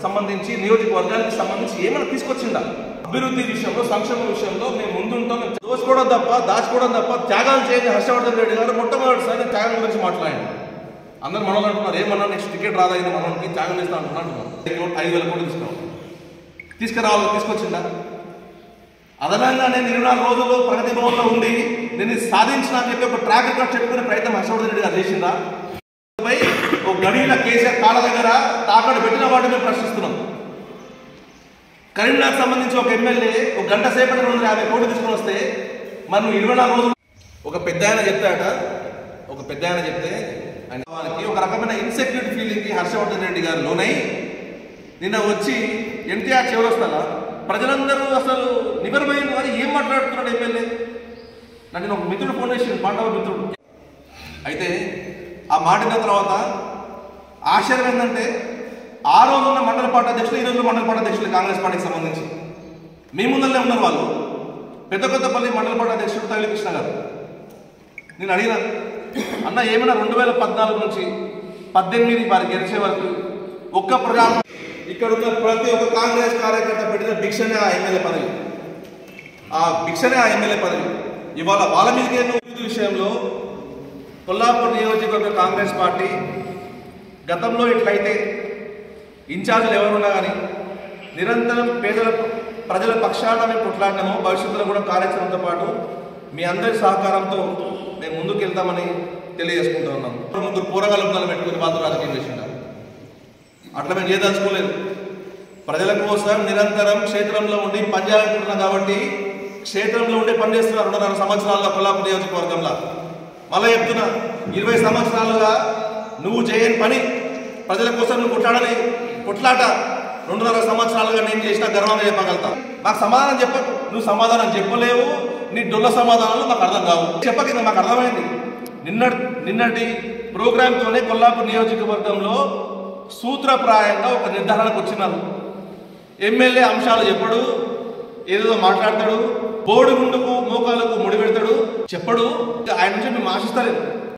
సంబంధించి నియోజకవర్గానికి సంబంధించి ఏమైనా తీసుకొచ్చిందా అభివృద్ధి విషయంలో సంక్షేమ విషయంలో మేము ముందుంటాం మేము దోచుకోవడం తప్ప దాచుకోవడం తప్ప త్యాగాలు చేయని హర్షవర్ధన్ రెడ్డి గారు మొట్టమొదటిసారి త్యాగం గురించి మాట్లాడండి అందరు మనోళ్ళు అంటున్నారు ఏమన్నా నెక్స్ట్ టికెట్ రాదైంది మనోళ్ళకి త్యాగం చేస్తా అంటున్నారు ఐదు వేల కోట్లు తీసుకురావాలి తీసుకురావాలి తీసుకొచ్చిందా అదనంగా నేను ఇరవై నాలుగు రోజులు ప్రగతి భవన్లో ఉండి నేను ఇది సాధించిన అని చెప్పి ఒక ట్రాక్ రికార్డ్ చెప్పుకునే ప్రయత్నం హర్షవర్ధన్ రెడ్డి గారు చేసిందా పై ఒక గడిల కేసీఆర్ కాళ్ళ దగ్గర తాకడ పెట్టిన వాటిని మేము ప్రశ్నిస్తున్నాం కరీంనగర్ సంబంధించి ఒక ఎమ్మెల్యే ఒక గంట సేపటి రెండు వందల యాభై కోట్లు తీసుకుని వస్తే మనం ఇరవై నాలుగు రోజులు ఒక పెద్ద ఆయన చెప్తాట ఒక పెద్ద ఆయన చెప్తే ఆయన వాళ్ళకి ఒక రకమైన ఇన్సెక్యూరిటీ ఫీలింగ్కి హర్షవర్ధన్ రెడ్డి గారు లోనై నిన్న వచ్చి ఎన్టీఆర్ చివరొస్తారా ప్రజలందరూ అసలు నిబరమైన వారు ఏం మాట్లాడుతున్నాడు ఎమ్మెల్యే నాకు నేను ఒక మిత్రుడు ఫోన్ చేసి పాండవ మిత్రుడు అయితే ఆ మాటిన తర్వాత ఆశ్చర్యం ఏంటంటే ఆ రోజు ఉన్న మండల పార్టీ అధ్యక్షులు ఈ రోజు మండల పార్టీ అధ్యక్షులు కాంగ్రెస్ పార్టీకి సంబంధించి మీ ముందరనే ఉన్నారు వాళ్ళు పెద్ద కొత్తపల్లి మండల పార్టీ అధ్యక్షుడు తగిలి కృష్ణ గారు నేను అడిగిన అన్న ఏమైనా రెండు వేల పద్నాలుగు నుంచి పద్దెనిమిది వారు గెలిచే వరకు ఒక్క ప్రజా ఇక్కడ ఉన్న ప్రతి ఒక్క కాంగ్రెస్ కార్యకర్త పెట్టిన భిక్షనే ఆ ఎమ్మెల్యే పదవి ఆ భిక్షనే ఆ ఎమ్మెల్యే పదవి ఇవాళ వాళ్ళ మీదకే అభివృద్ధి విషయంలో కొల్లాపూర్ నియోజకవర్గ కాంగ్రెస్ పార్టీ గతంలో ఇట్లయితే ఇన్ఛార్జీలు ఎవరున్నా కానీ నిరంతరం పేదల ప్రజల పక్షాన మేము కొట్లాడినామో భవిష్యత్తులో కూడా కార్యాచరణతో పాటు మీ అందరి సహకారంతో మేము ముందుకు వెళ్తామని తెలియజేసుకుంటూ ఉన్నాం ముగ్గురు పూరగాలు ఉండాలని పెట్టుకుని వాళ్ళతో రాజకీయం చేసిండారు అట్లా మేము చేయదలుచుకోలేదు ప్రజల కోసం నిరంతరం క్షేత్రంలో ఉండి పనిచేయాలనుకుంటున్నాం కాబట్టి క్షేత్రంలో ఉండి పనిచేస్తున్నారు రెండున్నర సంవత్సరాలుగా కొల్లాపూర్ నియోజకవర్గంలో మళ్ళీ చెప్తున్నా ఇరవై సంవత్సరాలుగా నువ్వు చేయని పని ప్రజల కోసం నువ్వు కొట్లాడని కొట్లాట రెండున్నర సంవత్సరాలుగా నేను చేసిన గర్వంగా చెప్పగలుగుతా నాకు సమాధానం చెప్ప నువ్వు సమాధానం చెప్పలేవు నీ డొల్ల సమాధానాలు మాకు అర్థం కావు చెప్పకింద మాకు అర్థమైంది నిన్న నిన్నటి ప్రోగ్రాంతోనే కొల్లాపూర్ నియోజకవర్గంలో సూత్రప్రాయంగా ఒక నిర్ధారణకు వచ్చినారు ఎమ్మెల్యే అంశాలు చెప్పడు ఏదేదో మాట్లాడతాడు బోర్డు ముందుకు మోకాలకు ముడి పెడతాడు చెప్పడు ఆయన నుంచి మేము ఆశిస్తలేదు